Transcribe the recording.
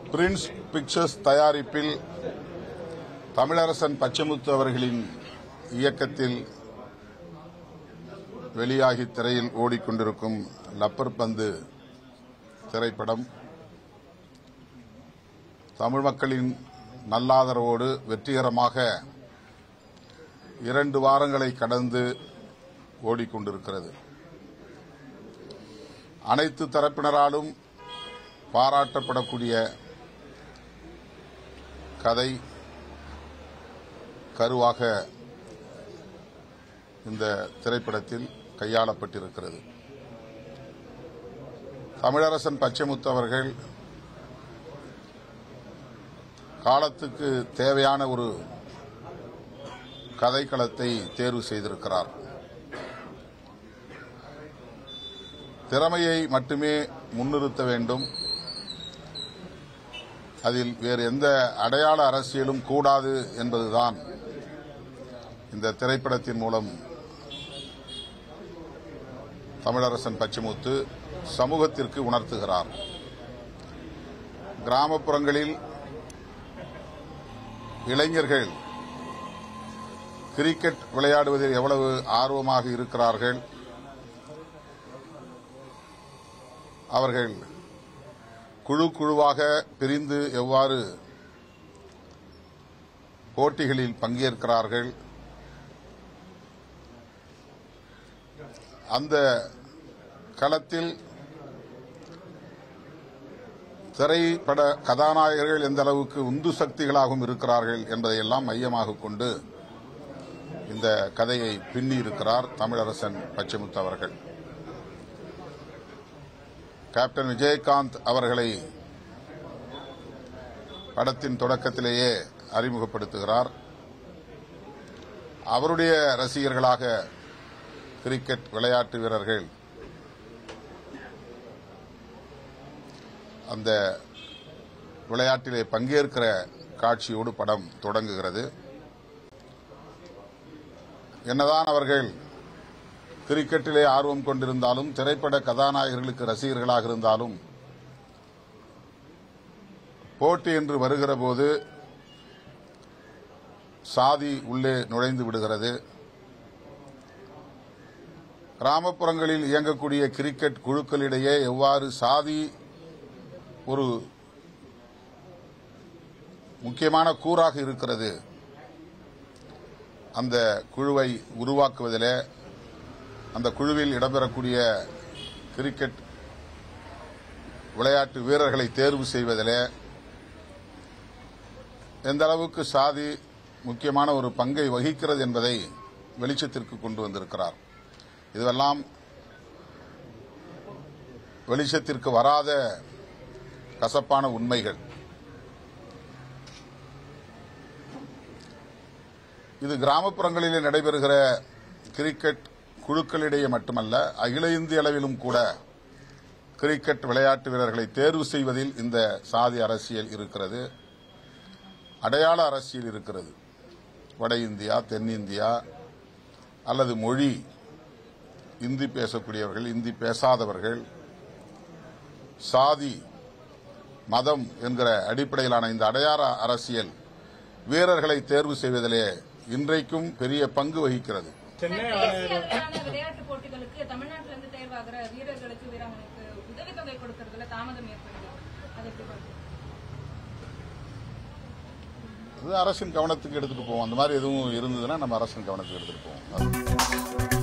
Prince pictures தயாரிப்பில் தமிழரசன் பச்சைமுத்து அவர்களின் இயக்கத்தில் வெளியாகி திரையில் ஓடிக்கொண்டிருக்கும் லப்பர் பந்து திரைப்படம் தமிழ் மக்களின் நல்லாதரவோடு வெற்றிகரமாக இரண்டு வாரங்களை கடந்து ஓடிக்கொண்டிருக்கிறது அனைத்து தரப்பினராலும் பாராட்டப்படக்கூடிய கதை கருவாக இந்த திரைப்படத்தில் கையாளப்பட்டிருக்கிறது தமிழரசன் பச்சைமுத்து அவர்கள் காலத்துக்கு தேவையான ஒரு கதைக்களத்தை தேர்வு செய்திருக்கிறார் திறமையை மட்டுமே முன்னிறுத்த வேண்டும் அதில் வேறு எந்த அடையாள அரசியலும் கூடாது என்பதுதான் இந்த திரைப்படத்தின் மூலம் தமிழரசன் பச்சைமுத்து சமூகத்திற்கு உணர்த்துகிறார் கிராமப்புறங்களில் இளைஞர்கள் கிரிக்கெட் விளையாடுவதில் எவ்வளவு ஆர்வமாக இருக்கிறார்கள் அவர்கள் குழு குழுவாக பிரிந்து எவ்வாறு போட்டிகளில் பங்கேற்கிறார்கள் அந்த களத்தில் திரைப்பட கதாநாயகர்கள் எந்த அளவுக்கு உந்து சக்திகளாகவும் இருக்கிறார்கள் என்பதையெல்லாம் மையமாக கொண்டு இந்த கதையை பின்னி இருக்கிறார் தமிழரசன் பச்சைமுத்து அவர்கள் கேப்டன் விஜயகாந்த் அவர்களை படத்தின் தொடக்கத்திலேயே அறிமுகப்படுத்துகிறார் அவருடைய ரசிகர்களாக கிரிக்கெட் விளையாட்டு வீரர்கள் அந்த விளையாட்டிலே பங்கேற்கிற காட்சியோடு படம் தொடங்குகிறது என்னதான் அவர்கள் கிரிக்கெட்டிலே ஆர்வம் கொண்டிருந்தாலும் திரைப்பட கதாநாயகர்களுக்கு ரசிகர்களாக இருந்தாலும் போட்டி என்று வருகிற போது சாதி உள்ளே நுழைந்து விடுகிறது கிராமப்புறங்களில் இயங்கக்கூடிய கிரிக்கெட் குழுக்களிடையே எவ்வாறு சாதி ஒரு முக்கியமான கூறாக இருக்கிறது அந்த குழுவை உருவாக்குவதிலே அந்த குழுவில் இடம்பெறக்கூடிய கிரிக்கெட் விளையாட்டு வீரர்களை தேர்வு செய்வதிலே எந்த அளவுக்கு சாதி முக்கியமான ஒரு பங்கை வகிக்கிறது என்பதை வெளிச்சத்திற்கு கொண்டு வந்திருக்கிறார் இதுவெல்லாம் வெளிச்சத்திற்கு வராத கசப்பான உண்மைகள் இது கிராமப்புறங்களிலே நடைபெறுகிற கிரிக்கெட் குழுக்களிடையே மட்டுமல்ல அகில இந்திய அளவிலும் கூட கிரிக்கெட் விளையாட்டு வீரர்களை தேர்வு செய்வதில் இந்த சாதி அரசியல் இருக்கிறது அடையாள அரசியல் இருக்கிறது வட இந்தியா தென்னிந்தியா அல்லது மொழி இந்தி பேசக்கூடியவர்கள் இந்தி பேசாதவர்கள் சாதி மதம் என்கிற அடிப்படையிலான இந்த அடையாள அரசியல் வீரர்களை தேர்வு செய்வதிலே இன்றைக்கும் பெரிய பங்கு வகிக்கிறது சென்னை தேசிய ஆணையர் அளவிலான விளையாட்டு போட்டிகளுக்கு தமிழ்நாட்டில இருந்து தேர்வாகிற வீரர்களுக்கு வீராங்கனைக்கு உதவித்தொகை கொடுக்கறதுல தாமதம் ஏற்படுது அதை எப்படி பார்க்கறீங்க? அது அரசின் கவனத்துக்கு எடுத்துட்டு போவோம் அந்த மாதிரி எதுவும் இருந்ததுன்னா நம்ம அரசின் கவனத்துக்கு எடுத்துட்டு போவோம்